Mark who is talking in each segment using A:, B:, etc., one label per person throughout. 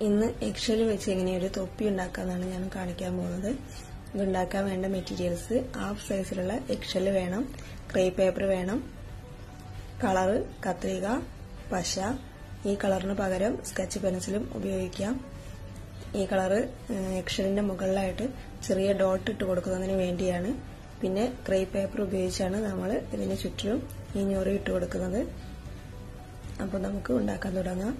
A: ഇന്ന് എക്സൽ വെച്ച് എങ്ങനെ ഒരു തൊപ്പി ഉണ്ടാക്കാന്നാണ് ഞാൻ കാണിക്കാൻ പോകുന്നത് ഇത് ഉണ്ടാക്കാൻ വേണ്ട മെറ്റീരിയൽസ് ഹാഫ് സൈസിലുള്ള എക്സൽ വേണം ക്രേ പേപ്പർ വേണം കളറ് കത്രിക പശ ഈ കളറിന് പകരം സ്കെച്ച് പെൻസിലും ഉപയോഗിക്കാം ഈ കളറ് എക്ഷലിന്റെ മുകളിലായിട്ട് ചെറിയ ഡോട്ട് ഇട്ട് കൊടുക്കുന്നതിന് വേണ്ടിയാണ് പിന്നെ ക്രേ പേപ്പർ ഉപയോഗിച്ചാണ് നമ്മൾ ഇതിന് ചുറ്റിലും ഈ ഞൊറി ഇട്ട് കൊടുക്കുന്നത് അപ്പോൾ നമുക്ക് ഉണ്ടാക്കാൻ തുടങ്ങാം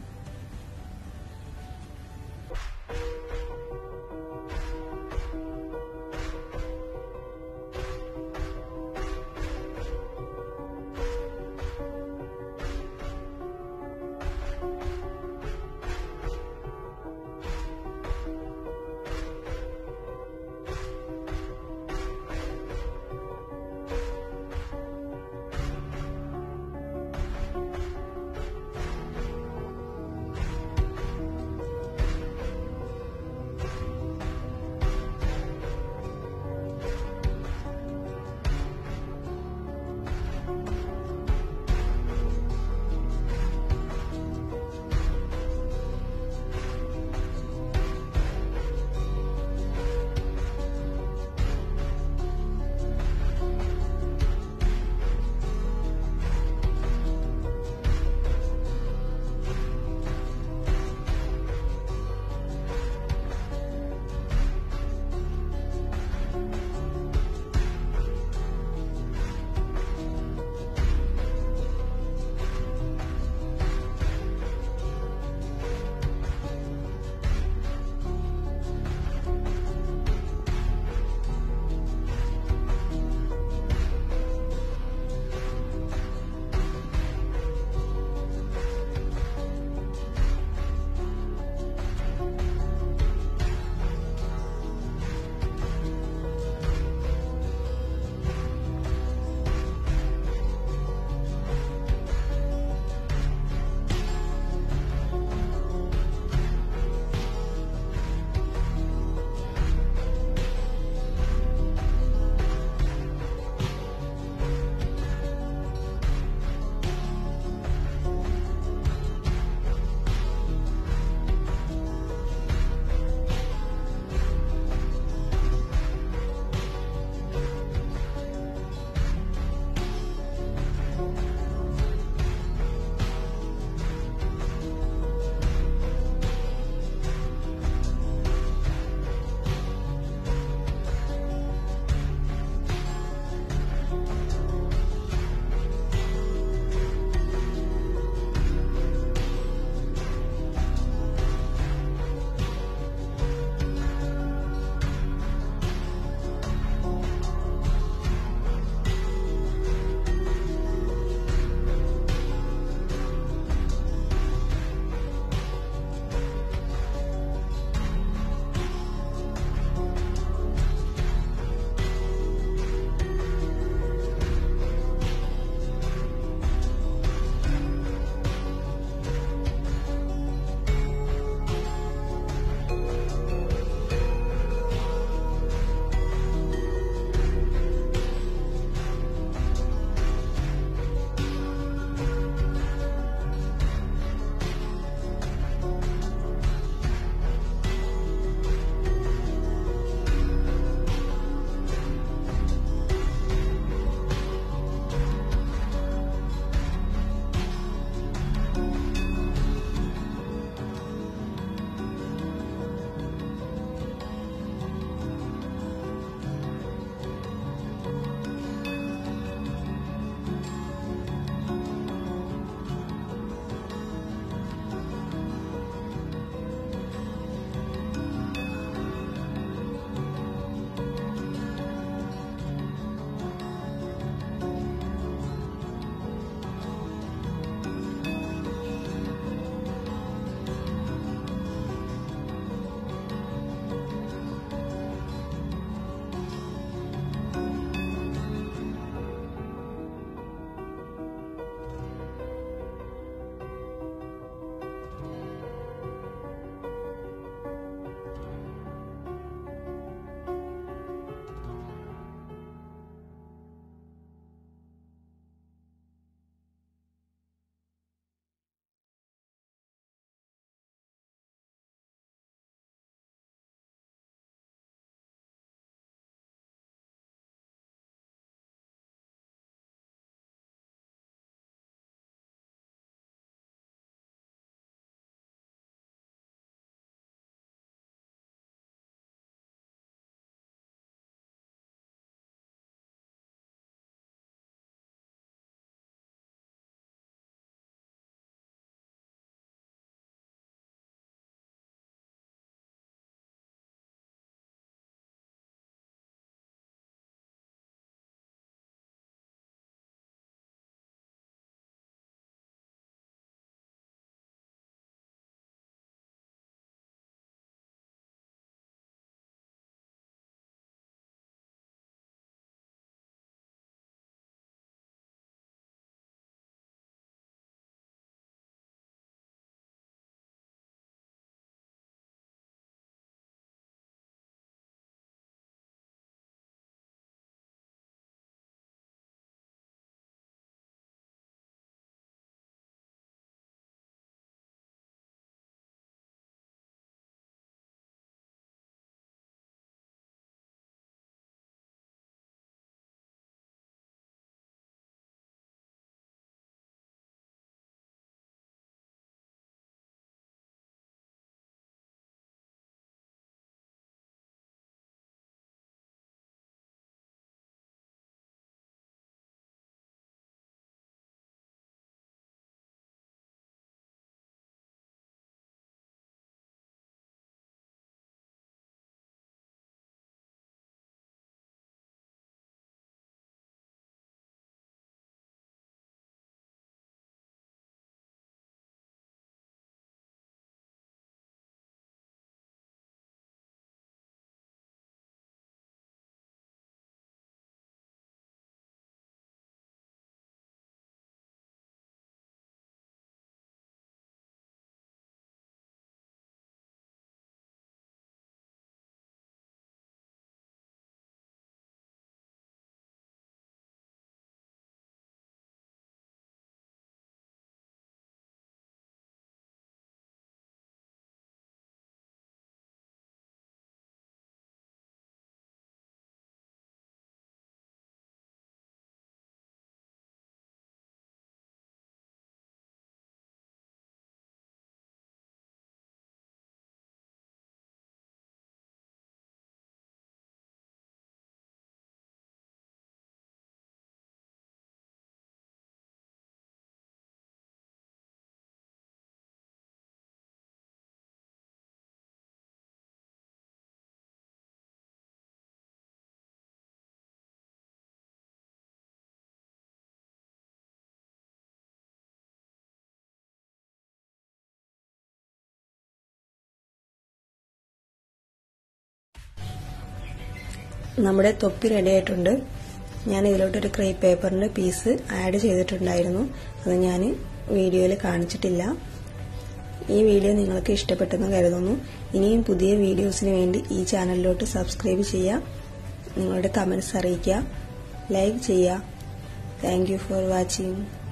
A: നമ്മുടെ തൊപ്പി റെഡി ആയിട്ടുണ്ട് ഞാൻ ഇതിലോട്ടൊരു ക്രേപ്പ് പേപ്പറിന്റെ പീസ് ആഡ് ചെയ്തിട്ടുണ്ടായിരുന്നു അത് ഞാൻ വീഡിയോയിൽ കാണിച്ചിട്ടില്ല ഈ വീഡിയോ നിങ്ങൾക്ക് ഇഷ്ടപ്പെട്ടെന്ന് കരുതുന്നു ഇനിയും പുതിയ വീഡിയോസിന് വേണ്ടി ഈ ചാനലിലോട്ട് സബ്സ്ക്രൈബ് ചെയ്യുക നിങ്ങളുടെ കമൻസ് അറിയിക്കുക ലൈക്ക് ചെയ്യുക താങ്ക് യു ഫോർ വാച്ചിങ്